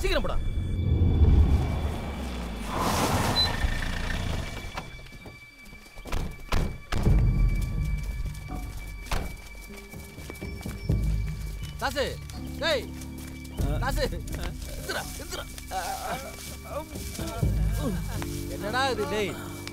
சீக்கிரம் போடா காசு டேய் காசு எந்திரா எந்திரா என்னடா இது டேய்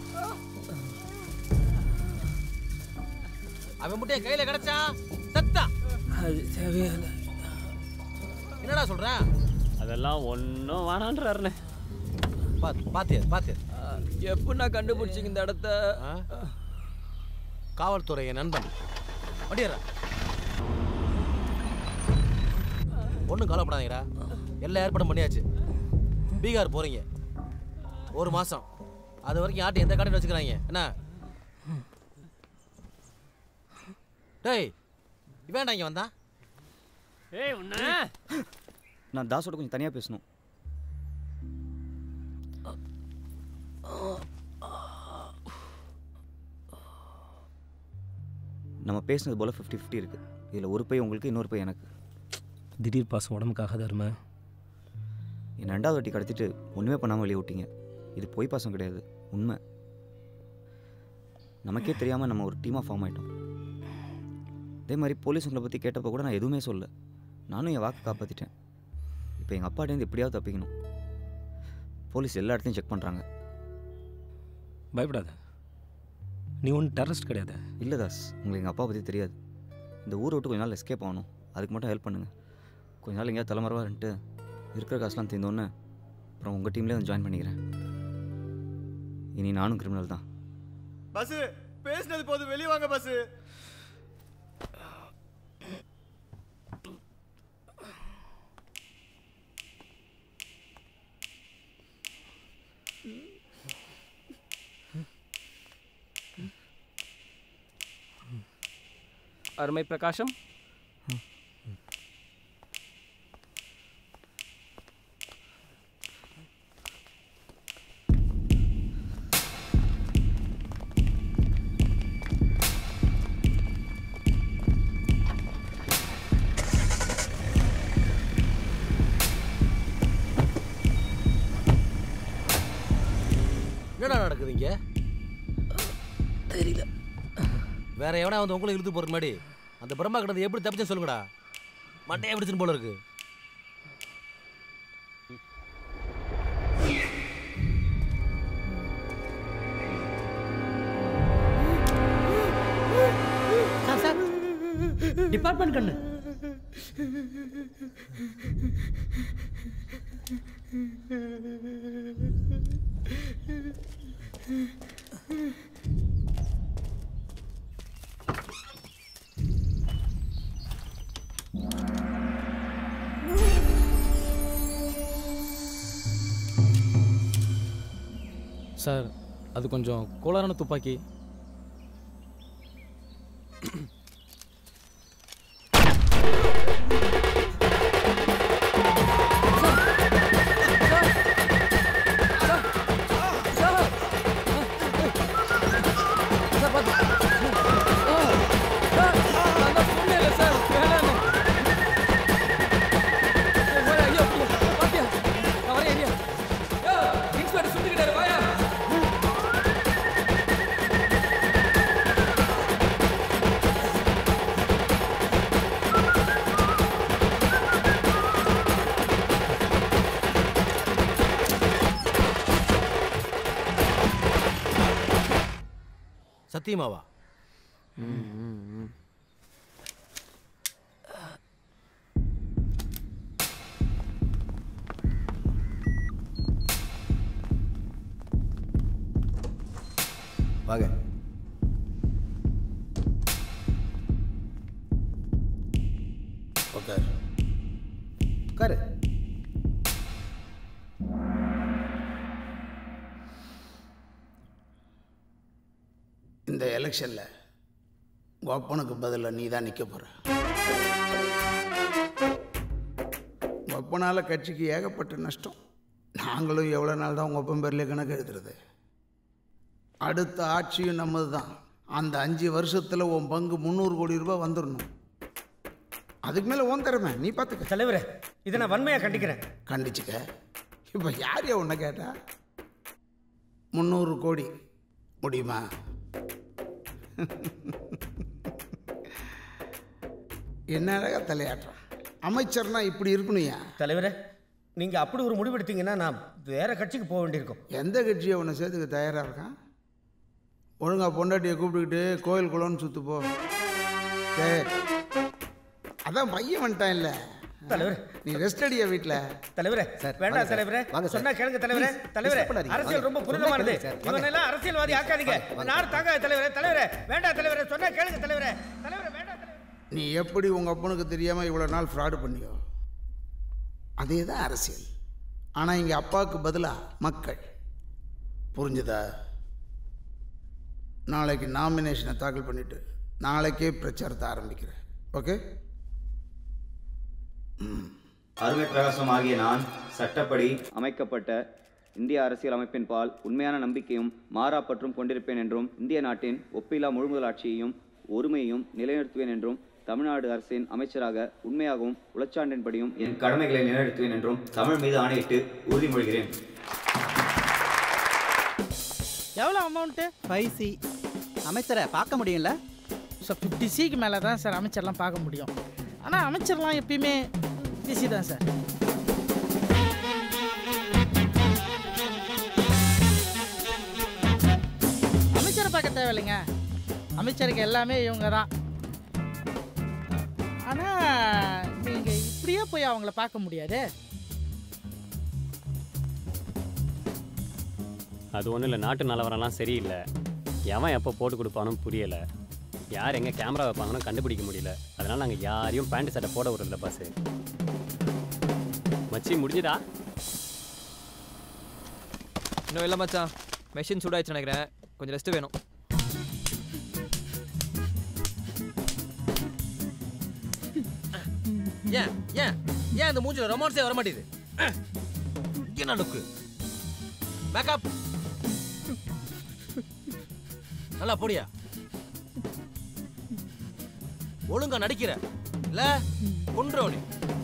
அவன் மட்டும் என் கையில கிடைச்சா சத்தா அது தேவையில்லை என்னடா சொல்ற அதெல்லாம் ஒன்றும் வேணான்றாருண்ணே பாத்து பாத்தியா பாத்தியா எப்படிண்ணா கண்டுபிடிச்சிங்க இந்த இடத்த காவல்துறை என் நண்பன் வண்டியரா ஒன்றும் கவலைப்படாதீங்கடா எல்லா ஏற்பாடும் பண்ணியாச்சு பீகார் போறீங்க ஒரு மாசம் அது வரைக்கும் ஆட்டு எந்த கடையில் வச்சுக்கிறாங்க என்ன டேய் இவேண்டா இங்க வந்தா ஏய் உன்ன நான் தாஸோட கொஞ்சம் தனியாக பேசணும் நம்ம பேசுனது போல் ஃபிஃப்டி ஃபிஃப்டி இருக்குது இதில் ஒரு பை உங்களுக்கு இன்னொரு பை எனக்கு திடீர் பாசம் உடம்புக்காக தரும என் ரெண்டாவது வாட்டி கடத்திட்டு ஒன்றுமே பண்ணாமல் வெளியே விட்டீங்க இது பொய் பாசம் கிடையாது உண்மை நமக்கே தெரியாமல் நம்ம ஒரு டீமாக ஃபார்ம் ஆயிட்டோம் அதே மாதிரி போலீஸ் உங்களை பற்றி கேட்டப்போ கூட நான் எதுவுமே சொல்ல நானும் என் வாக்கு காப்பாற்றிட்டேன் இப்போ எங்கள் அப்பாட்டேருந்து எப்படியாவது தப்பிக்கணும் போலீஸ் எல்லா இடத்தையும் செக் பண்ணுறாங்க பயப்படாத நீ ஒன்றும் டெரரிஸ்ட் கிடையாது இல்லை தாஸ் உங்களுக்கு எங்கள் அப்பா பற்றி தெரியாது இந்த ஊரை விட்டு கொஞ்ச நாள் எஸ்கேப் ஆகணும் அதுக்கு மட்டும் ஹெல்ப் பண்ணுங்கள் கொஞ்ச நாள் எங்கேயாவது தலைமறைவாக இருந்துட்டு இருக்கிற காசுலாம் தீர்ந்தோன்னே அப்புறம் உங்கள் டீம்லேயே வந்து ஜாயின் பண்ணிக்கிறேன் இனி நானும் கிரிமினல் தான் பஸ் பேசினது போது வெளியே வாங்க பஸ் அருமை பிரகாஷம் என்னடா நடக்குது இங்க தெரியல வேற எவனா வந்து உங்களை இழுத்து போறது முன்னாடி அந்த பிரம்மா கிட்ட எப்படி தப்பிச்சேன்னு சொல்லுங்கடா மண்டையை பிடிச்சுன்னு போல இருக்கு சார் சார் டிபார்ட்மெண்ட் கண்ணு சார் அது கொஞ்சம் கோளாறான துப்பாக்கி சத்தியமாவா வாங்க உட்கார் உட்காரு இந்த எலெக்ஷனில் உங்கள் அப்பனுக்கு பதிலாக நீ தான் நிற்க போகிற உங்கள் அப்பனால் கட்சிக்கு ஏகப்பட்ட நஷ்டம் நாங்களும் எவ்வளோ நாள் தான் உங்கள் அப்பன் பேர்லேயே கணக்கு எழுதுறது அடுத்த ஆட்சியும் நம்மது தான் அந்த அஞ்சு வருஷத்தில் உன் பங்கு முந்நூறு கோடி ரூபாய் வந்துடணும் அதுக்கு மேலே ஓன் திறமை நீ பார்த்துக்க தலைவரே இதை நான் வன்மையாக கண்டிக்கிறேன் கண்டிச்சுக்க இப்போ யார் உன்னை கேட்டா முந்நூறு கோடி முடியுமா என்ன அழகா தலையாட்டுறான் அமைச்சர்னா இப்படி இருக்கணுயா தலைவரே நீங்கள் அப்படி ஒரு முடிவெடுத்தீங்கன்னா நான் வேற கட்சிக்கு போக வேண்டியிருக்கும் எந்த கட்சியை உன்னை சேர்த்துக்க தயாராக இருக்கான் ஒழுங்கா பொண்டாட்டியை கூப்பிட்டுக்கிட்டு கோயில் குளம்னு சுத்து போ சரி அதான் பையன் வந்துட்டான் இல்லை தலைவரே. நீ ரெஸ்ட் அடியா வீட்டில் தலைவரே வேண்டாம் தலைவரே சொன்னா கேளுங்க தலைவரே தலைவரே அரசியல் ரொம்ப புனிதமானது இவனெல்லாம் அரசியல்வாதி ஆக்காதீங்க நாடு தாங்காது தலைவரே தலைவரே வேண்டாம் தலைவரே சொன்னா கேளுங்க தலைவரே தலைவரே வேண்டாம் தலைவரே நீ எப்படி உங்கள் அப்பனுக்கு தெரியாமல் இவ்வளோ நாள் ஃப்ராடு பண்ணியோ அதே தான் அரசியல் ஆனால் இங்கே அப்பாவுக்கு பதிலாக மக்கள் புரிஞ்சுதா நாளைக்கு நாமினேஷனை தாக்கல் பண்ணிவிட்டு நாளைக்கே பிரச்சாரத்தை ஆரம்பிக்கிறேன் ஓகே அருமை பிரகாசம் ஆகிய நான் சட்டப்படி அமைக்கப்பட்ட இந்திய அரசியல் அமைப்பின் பால் உண்மையான நம்பிக்கையும் மாறாப்பற்றும் கொண்டிருப்பேன் என்றும் இந்திய நாட்டின் ஒப்பிலா முழுமுதலாட்சியையும் ஒருமையையும் நிலைநிறுத்துவேன் என்றும் தமிழ்நாடு அரசின் அமைச்சராக உண்மையாகவும் உளச்சான்றின்படியும் என் கடமைகளை நிலைநிறுத்துவேன் என்றும் தமிழ் மீது ஆணையிட்டு உறுதிமொழிகிறேன் எவ்வளோ அமௌண்ட்டு ஃபைவ் சி அமைச்சரை பார்க்க முடியும்ல சார் ஃபிஃப்டி சிக்கு மேலே தான் சார் அமைச்சர்லாம் பார்க்க முடியும் ஆனால் அமைச்சர்லாம் எப்பயுமே பிசி தான் சார் அமைச்சரை பார்க்க தேவையில்லைங்க அமைச்சருக்கு எல்லாமே இவங்க தான் ஆனால் நீங்கள் இப்படியே போய் அவங்கள பார்க்க முடியாது அது ஒன்றும் இல்லை நாட்டு நிலவரம்லாம் சரியில்லை எவன் எப்போ போட்டு கொடுப்பானும் புரியலை யார் எங்கே கேமரா வைப்பாங்கன்னு கண்டுபிடிக்க முடியல அதனால் நாங்கள் யாரையும் பேண்ட் சட்டை போட விடுறதில்ல பஸ்ஸு மச்சி முடிஞ்சுதா இன்னும் இல்லை மச்சான் மெஷின் சூடாயிடுச்சு நினைக்கிறேன் கொஞ்சம் ரெஸ்ட் வேணும் ஏன் ஏன் ஏன் இந்த மூஞ்சில ரொமான்ஸே வர மாட்டேது என்ன லுக்கு மேக்கப் நல்லா போடியா ஒழுங்கா நடிக்கிற இல்ல கொன்றவனே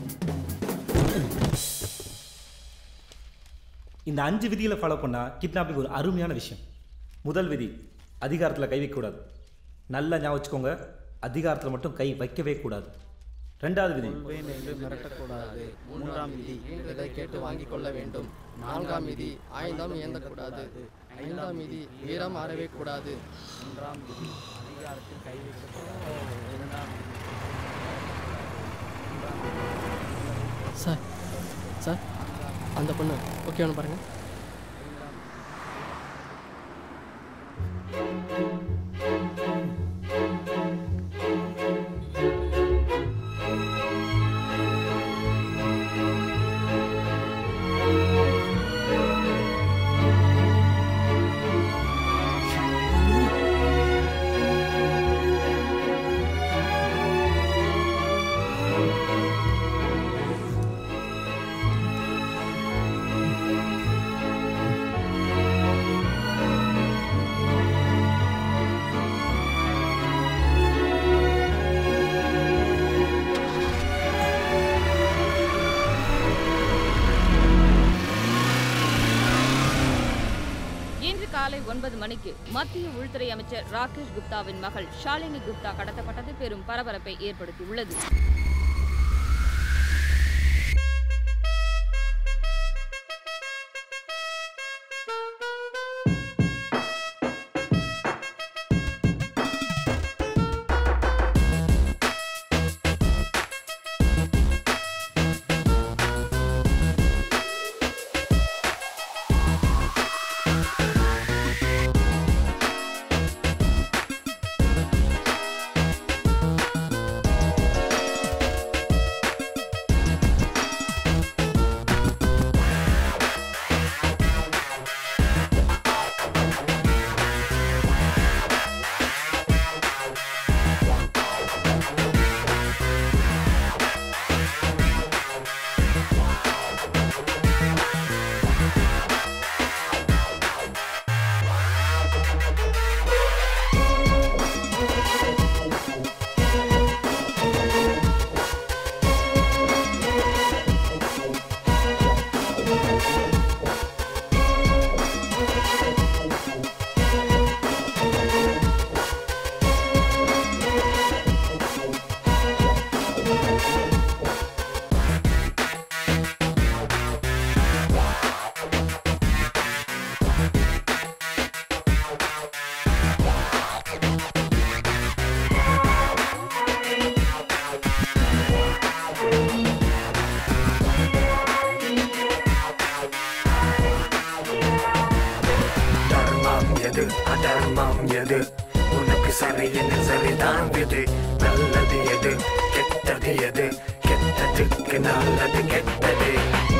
இந்த அஞ்சு விதிகளை ஃபாலோ பண்ணால் கிட்னாப்பிங் ஒரு அருமையான விஷயம் முதல் விதி அதிகாரத்தில் கை வைக்கக்கூடாது நல்லா ஞாபகம் வச்சுக்கோங்க அதிகாரத்தில் மட்டும் கை வைக்கவே கூடாது ரெண்டாவது விதி மிரட்டக்கூடாது மூன்றாம் விதி இதை கேட்டு வாங்கிக் கொள்ள வேண்டும் நான்காம் விதி ஆயுதம் ஏந்தக்கூடாது ஐந்தாம் விதி வீரம் ஆறவே கூடாது மூன்றாம் விதி அதிகாரத்தில் கை சார் சார் அந்த பொண்ணு ஓகே ஒன்று பாருங்க இன்று காலை ஒன்பது மணிக்கு மத்திய உள்துறை அமைச்சர் ராகேஷ் குப்தாவின் மகள் ஷாலினி குப்தா கடத்தப்பட்டது பெரும் பரபரப்பை ஏற்படுத்தியுள்ளது தர்மம் எது அதர்மம் எது உனக்கு சரி என்ன சரிதான் விது நல்லது எது கெட்டது எது கெட்டதுக்கு நல்லது கெட்டது